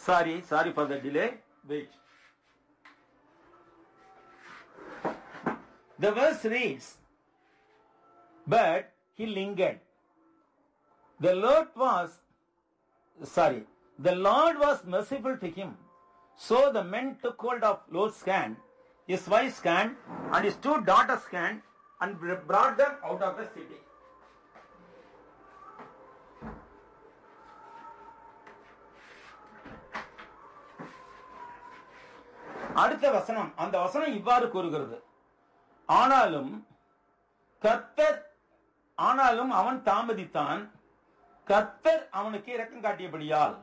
Sorry sorry for the delay wait The verse reads, But he lingered. The Lord was, sorry, the Lord was merciful to him. So the men took hold of Lot's hand, his wife's hand, and his two daughters' hand, and brought them out of the city. அடுத்த வசனம் அந்த வசனம் இவ்வாறு கூறுகிறது ஆனாலும் கர்த்தர் ஆனாலும் அவன் தாமதித்தான் கர்த்தர் அவனுக்கு இரக்கம் காட்டியபடியால்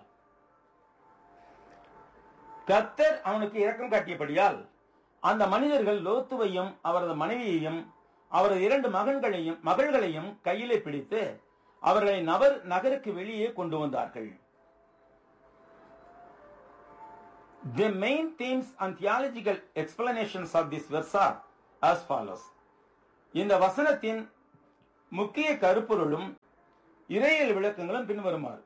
கர்த்தர் அவனுக்கு இரக்கம் காட்டியபடியால் அந்த மனிதர்கள் லோத்துவையும் அவரது மனைவியையும் அவரது இரண்டு மகன்களையும் மகள்களையும் கையிலே பிடித்து அவர்களை நபர் நகருக்கு வெளியே கொண்டு வந்தார்கள் The main themes and theological explanations of this verse are as follows. இந்த வசனத்தின் முக்கிய கருப்பொருளும் இறையியல் விளக்கங்களும் பின்வருமாறு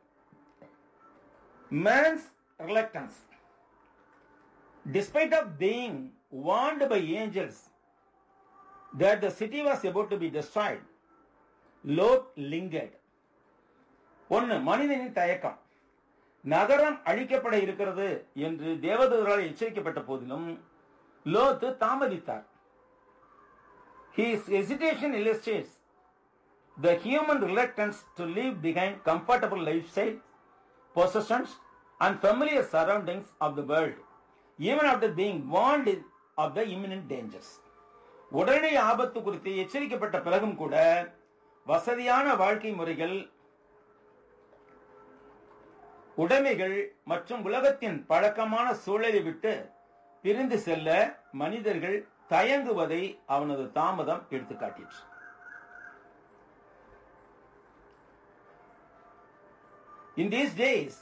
man's reluctance despite of being warned by angels that the city was about to be destroyed lot lingered ஒன்னு மனிதனின் தயக்கம் நகரம் அழிக்கப்பட இருக்கிறது என்று தேவதூதரால் எச்சரிக்கப்பட்ட போதிலும் லோத்து தாமதித்தார் His hesitation illustrates the human reluctance to leave behind comfortable lifestyle, possessions, and familiar surroundings of the world, even after being warned of the imminent dangers. உடனடி ஆபத்து குறித்து எச்சரிக்கப்பட்ட பிறகும் கூட வசதியான வாழ்க்கை முறைகள் உடைமைகள் மற்றும் உலகத்தின் பழக்கமான சூழலை விட்டு பிரிந்து செல்ல மனிதர்கள் தயங்குவதை அவனது தாமதம் எடுத்துக்காட்டிற்று In these days,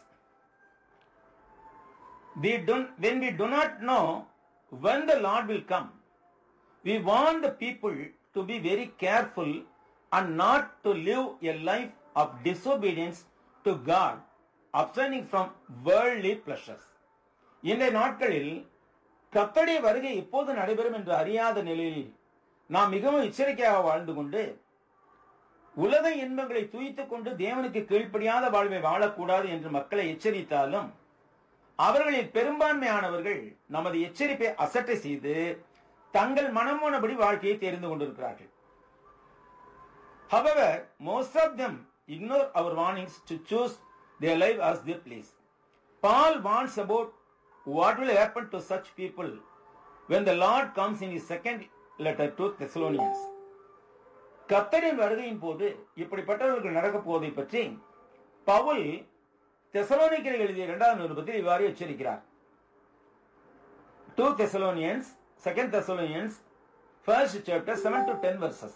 we do, when we do not know when the Lord will come, we want the people to be very careful and not to live a life of disobedience to God, abstaining from worldly pleasures. இன்றைய நாட்களில் கத்தடைய வருகை எப்போது நடைபெறும் என்று அறியாத நிலையில் நாம் மிகவும் எச்சரிக்கையாக வாழ்ந்து கொண்டு உலக இன்பங்களை துய்த்துக் கொண்டு தேவனுக்கு கீழ்ப்படியாத வாழ்வை வாழக்கூடாது என்று மக்களை எச்சரித்தாலும் அவர்களில் பெரும்பான்மையானவர்கள் நமது எச்சரிப்பை அசட்டை செய்து தங்கள் மனமானபடி வாழ்க்கையை தெரிந்து கொண்டிருக்கிறார்கள் However, most of them ignore our warnings to choose their life as they please. Paul warns about what will happen to such people when the Lord comes in his second letter to Thessalonians. கத்தரின் வருகையின் போது இப்படிப்பட்டவர்களுக்கு நடக்கப் போவதை பற்றி பவுல் தெசலோனிக்கர் எழுதிய இரண்டாவது நிருபத்தில் இவ்வாறு எச்சரிக்கிறார் two Thessalonians second Thessalonians first chapter seven to ten verses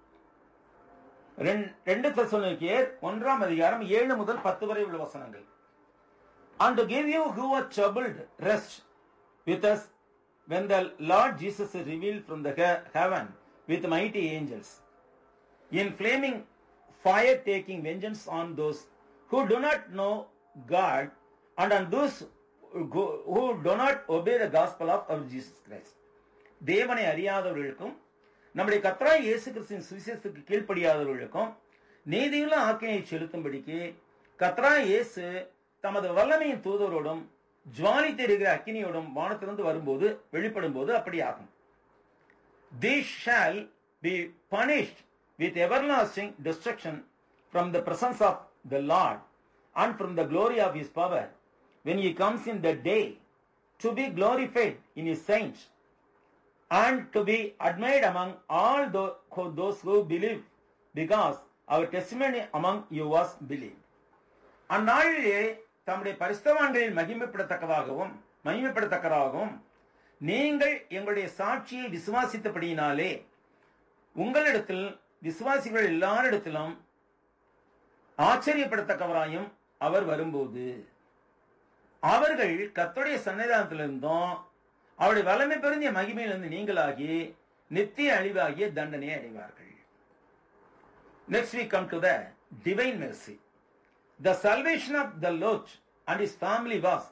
ரெண்டு தெசலோனிக்கேர் ஒன்றாம் அதிகாரம் ஏழு முதல் பத்து வரை உள்ள வசனங்கள் and to give you who are troubled rest with us when the Lord Jesus is revealed from the he- heaven with mighty angels in flaming fire taking vengeance on those who do not know God and on those who- who do not obey the gospel of our Jesus Christ. தேவனை அறியாதவர்களுக்கும் நம்முடைய கத்ராய் இயேசு கிறிஸ்துவின் சுவிசேஷத்துக்கு கீழ்ப்படியாதவர்களுக்கும் நீதியுள்ள ஆக்கையை செலுத்தும்படிக்கு கத்ராய் இயேசு தமது வல்லமையின் தூதரோடும் ஜுவாலி தெரிகிற அக்கினியோடும் வானத்திலிருந்து வரும்போது வெளிப்படும் போது அப்படி ஆகும் these shall be punished with everlasting destruction from the presence of the Lord and from the glory of his power when he comes in the day to be glorified in his saints and to be admired among all tho- who- those who believe because our testimony among you was believed. அந்நாளிலே தம்முடைய பரிசுத்தவான்களில் மகிமைப்படத்தக்கதாகவும் மகிமைப்படத்தக்கதாகவும் நீங்கள் எங்களுடைய சாட்சியை விசுவாசித்தபடியினாலே உங்களிடத்தில் விசுவாசிகள் எல்லாரிடத்திலும் ஆச்சரியப்படத்தக்கவராயும் அவர் வரும்போது அவர்கள் கர்த்தருடைய சன்னிதானத்திலிருந்தும் அவருடைய வல்லமை பெருந்திய மகிமையிலிருந்து நீங்களாகி நித்திய அழிவாகிய தண்டனையை அடைவார்கள் Next we come to the divine mercy. The salvation of the Lot and his family was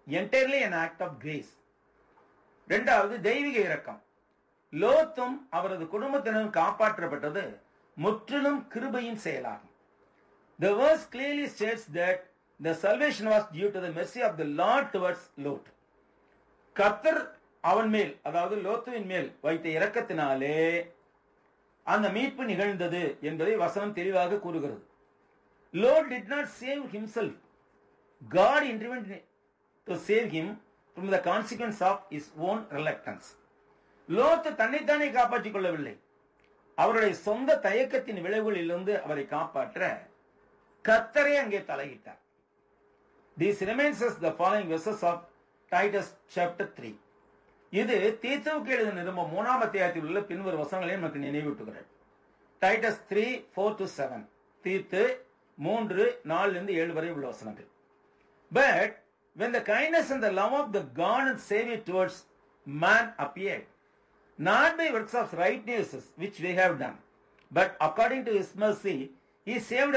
entirely an act of grace இரண்டாவது தெய்வீக இரக்கம் லோத்தும் அவரது குடும்பத்தினரும் காப்பாற்றப்பட்டது முற்றிலும் கிருபையின் செயலாகும் The verse clearly states that the salvation was due to the mercy of the Lord towards Lot. கர்த்தர் அவன் மேல் அதாவது லோத்துவின் மேல் வைத்த இரக்கத்தினாலே அந்த மீட்பு நிகழ்ந்தது என்பதை வசனம் தெளிவாக கூறுகிறது Lord did not save himself. God intervened to save him from the consequence of his own reluctance. லோத்து தன்னைத்தானே காப்பாற்றிக் கொள்ளவில்லை அவருடைய சொந்த தயக்கத்தின் விளைவுகளிலிருந்து அவரை காப்பாற்ற கர்த்தரே அங்கே தலையிட்டார் This remains as the following verses of Titus chapter 3. இது தீத்துவுக்கு எழுதின நிருபம் மூணாம் அத்தியாயத்தில் உள்ள பின்வரும் வசனங்களையும் நமக்கு நினைவூட்டுகிறது Titus three four to seven தீர்த்து மூன்று நாலுல இருந்து ஏழு வரை உள்ள வசனங்கள் but when the kindness and the love of the God and Savior towards man appeared, not by works of righteousness which we have done, but according to his mercy, he saved